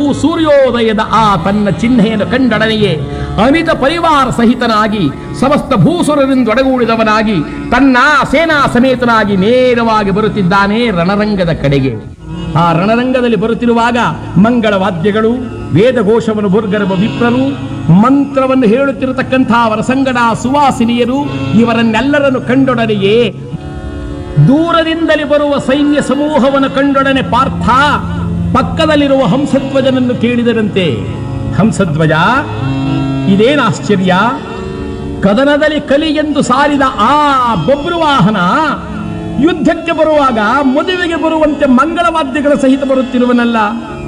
ಸೂರ್ಯೋದಯದ ಆ ತನ್ನ ಚಿಹ್ನೆಯನ್ನು ಕಂಡಡನೆಯೇ ಅನಿತ ಪರಿವಾರ ಸಹಿತನಾಗಿ ಸಮಸ್ತ ಭೂಸುರರಿಂದೊಡಗೂಡಿದವನಾಗಿ ತನ್ನ ಸೇನಾ ಸಮೇತನಾಗಿ ನೇರವಾಗಿ ಬರುತ್ತಿದ್ದಾನೆ ರಣರಂಗದ ಕಡೆಗೆ ಆ ರಣರಂಗದಲ್ಲಿ ಬರುತ್ತಿರುವಾಗ ಮಂಗಳ ವಾದ್ಯಗಳು ವೇದಘೋಷವನ್ನು ಬುರ್ಗರಬ ವಿಪ್ರರು ಮಂತ್ರವನ್ನು ಹೇಳುತ್ತಿರತಕ್ಕಂಥ ಅವರ ಸಂಗಡ ಸುವಾಸಿನಿಯರು ಇವರನ್ನೆಲ್ಲರನ್ನು ಕಂಡೊಡನೆಯೇ ದೂರದಿಂದಲೇ ಬರುವ ಸೈನ್ಯ ಸಮೂಹವನ್ನು ಕಂಡೊಡನೆ ಪಾರ್ಥ ಪಕ್ಕದಲ್ಲಿರುವ ಹಂಸಧ್ವಜನನ್ನು ಕೇಳಿದರಂತೆ ಹಂಸಧ್ವಜ ಇದೇನು ಆಶ್ಚರ್ಯ ಕದನದಲ್ಲಿ ಕಲಿ ಎಂದು ಸಾರಿದ ಆ ಬೊಬ್ರು ವಾಹನ ಯುದ್ಧಕ್ಕೆ ಬರುವಾಗ ಮದುವೆಗೆ ಬರುವಂತೆ ಮಂಗಳವಾದ್ಯಗಳ ಸಹಿತ ಬರುತ್ತಿರುವನಲ್ಲ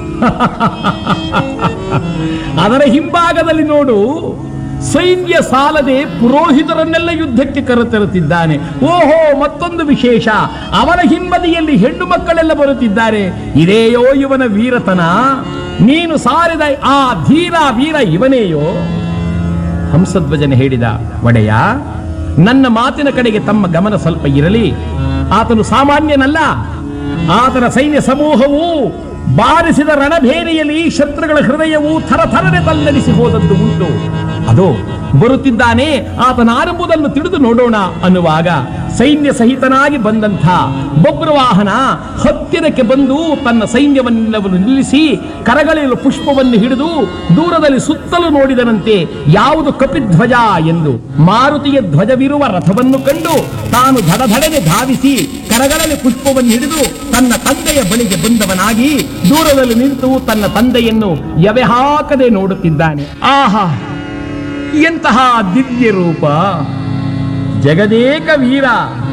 ಅದರ ಹಿಂಭಾಗದಲ್ಲಿ ನೋಡು ಸೈನ್ಯ ಸಾಲದೆ ಪುರೋಹಿತರನ್ನೆಲ್ಲ ಯುದ್ಧಕ್ಕೆ ಕರೆತರುತ್ತಿದ್ದಾನೆ ಓಹೋ ಮತ್ತೊಂದು ವಿಶೇಷ ಅವನ ಹಿಂಬದಿಯಲ್ಲಿ ಹೆಣ್ಣು ಮಕ್ಕಳೆಲ್ಲ ಬರುತ್ತಿದ್ದಾರೆ ಇದೇಯೋ ಇವನ ವೀರತನ ನೀನು ಸಾರಿದ ಆ ಧೀರ ವೀರ ಇವನೇಯೋ ಹಂಸಧ್ವಜನ ಹೇಳಿದ ಒಡೆಯ ನನ್ನ ಮಾತಿನ ಕಡೆಗೆ ತಮ್ಮ ಗಮನ ಸ್ವಲ್ಪ ಇರಲಿ ಆತನು ಸಾಮಾನ್ಯನಲ್ಲ ಆತನ ಸೈನ್ಯ ಸಮೂಹವು ಬಾರಿಸಿದ ರಣಭೇರಿಯಲ್ಲಿ ಶತ್ರುಗಳ ಹೃದಯವು ಥರಥರನೆ ತಲ್ಲಣಿಸಿ ಹೋದದ್ದು ಉಂಟು ಅದು ಬರುತ್ತಿದ್ದಾನೆ ಆತನ ಆರಂಭದನ್ನು ತಿಳಿದು ನೋಡೋಣ ಅನ್ನುವಾಗ ಸೈನ್ಯ ಸಹಿತನಾಗಿ ಬಂದಂಥ ಬೊಬ್ರವಾಹನ ಹತ್ತಿರಕ್ಕೆ ಬಂದು ತನ್ನ ಸೈನ್ಯವನ್ನೆಲ್ಲವನ್ನು ನಿಲ್ಲಿಸಿ ಕರಗಳಲ್ಲಿ ಪುಷ್ಪವನ್ನು ಹಿಡಿದು ದೂರದಲ್ಲಿ ಸುತ್ತಲೂ ನೋಡಿದನಂತೆ ಯಾವುದು ಕಪಿಧ್ವಜ ಎಂದು ಮಾರುತಿಯ ಧ್ವಜವಿರುವ ರಥವನ್ನು ಕಂಡು ತಾನು ಧಡಧಡನೆ ಧಾವಿಸಿ ಕರಗಳಲ್ಲಿ ಪುಷ್ಪವನ್ನು ಹಿಡಿದು ತನ್ನ ತಂದೆಯ ಬಳಿಗೆ ಬಂದವನಾಗಿ ದೂರದಲ್ಲಿ ನಿಂತು ತನ್ನ ತಂದೆಯನ್ನು ಎವೆ ಹಾಕದೆ ನೋಡುತ್ತಿದ್ದಾನೆ ಆಹಾ ಎಂತಹ ದಿವ್ಯ ರೂಪ ಜಗದೇಕ ವೀರ